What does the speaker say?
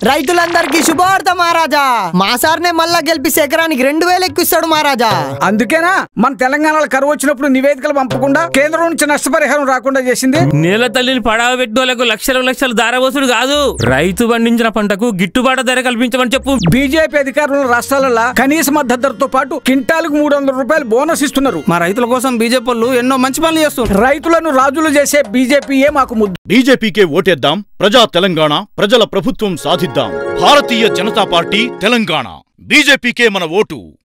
రైతులందరికీ శుభవార్త మహారాజా మా సార్నే మళ్ళా గెలిపిస్తే ఎకరానికి రెండు వేలు ఎక్కువ మహారాజా అందుకేనా మన తెలంగాణలో కరువు వచ్చినప్పుడు నివేదికలు పంపకుండా కేంద్రం నుంచి నష్టపరిహారం రాకుండా చేసింది నేల తల్లిని పడావ పెట్టోళ్లకు లక్షల లక్షలు దారవసుడు కాదు రైతు పండించిన పంటకు గిట్టుబాటు ధర కల్పించమని చెప్పు బీజేపీ అధికారుల రాష్ట్రాలలో కనీస మద్దతు ధరతో పాటు క్వింటాలకు మూడు వందల రూపాయలు బోనస్ ఇస్తున్నారు మా రైతుల కోసం బీజేపీ వాళ్ళు ఎన్నో మంచి పనులు చేస్తున్నారు రైతులను రాజులు చేసే బీజేపీయే మాకు ముద్దు బీజేపీకే ఓటేద్దాం ప్రజా తెలంగాణ ప్రజల ప్రభుత్వం సాధిద్దాం భారతీయ జనతా పార్టీ తెలంగాణ బీజేపీకే మన ఓటు